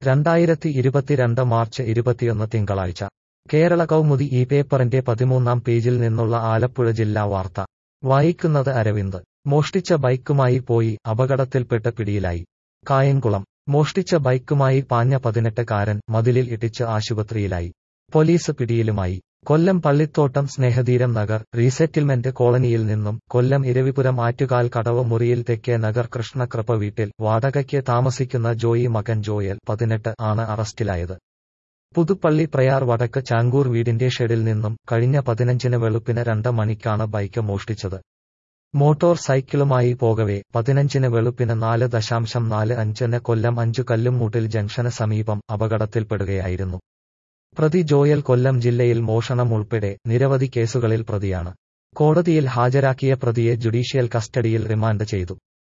രണ്ടായിരത്തി ഇരുപത്തിരണ്ട് മാർച്ച് ഇരുപത്തിയൊന്ന് തിങ്കളാഴ്ച കേരള കൗമുദി ഈ പേപ്പറിന്റെ പതിമൂന്നാം പേജിൽ നിന്നുള്ള ആലപ്പുഴ ജില്ലാ വാർത്ത വായിക്കുന്നത് അരവിന്ദ് മോഷ്ടിച്ച ബൈക്കുമായി പോയി അപകടത്തിൽപ്പെട്ട് പിടിയിലായി കായംകുളം മോഷ്ടിച്ച ബൈക്കുമായി പാഞ്ഞ പതിനെട്ടുകാരൻ മതിലിൽ ഇടിച്ച് ആശുപത്രിയിലായി പോലീസ് പിടിയിലുമായി കൊല്ലം പള്ളിത്തോട്ടം സ്നേഹതീരം നഗർ റീസെറ്റിൽമെന്റ് കോളനിയിൽ നിന്നും കൊല്ലം ഇരവിപുരം ആറ്റുകാൽ കടവ് മുറിയിൽ തെക്കേ നഗർ കൃഷ്ണകൃപ വീട്ടിൽ വാടകയ്ക്ക് താമസിക്കുന്ന ജോയി മകൻ ജോയൽ പതിനെട്ട് ആണ് അറസ്റ്റിലായത് പുതുപ്പള്ളി പ്രയാർ വടക്ക് ചാങ്കൂർ വീടിന്റെ ഷെഡിൽ നിന്നും കഴിഞ്ഞ പതിനഞ്ചിന് വെളുപ്പിന് രണ്ട് മണിക്കാണ് ബൈക്ക് മോഷ്ടിച്ചത് മോട്ടോർ സൈക്കിളുമായി പോകവെ പതിനഞ്ചിന് വെളുപ്പിന് നാല് ദശാംശം നാല് അഞ്ചിന് കൊല്ലം അഞ്ചു കല്ലുംമൂട്ടിൽ ജംഗ്ഷന് സമീപം അപകടത്തിൽപ്പെടുകയായിരുന്നു പ്രതി ജോയൽ കൊല്ലം ജില്ലയിൽ മോഷണം ഉൾപ്പെടെ നിരവധി കേസുകളിൽ പ്രതിയാണ് കോടതിയിൽ ഹാജരാക്കിയ പ്രതിയെ ജുഡീഷ്യൽ കസ്റ്റഡിയിൽ റിമാൻഡ് ചെയ്തു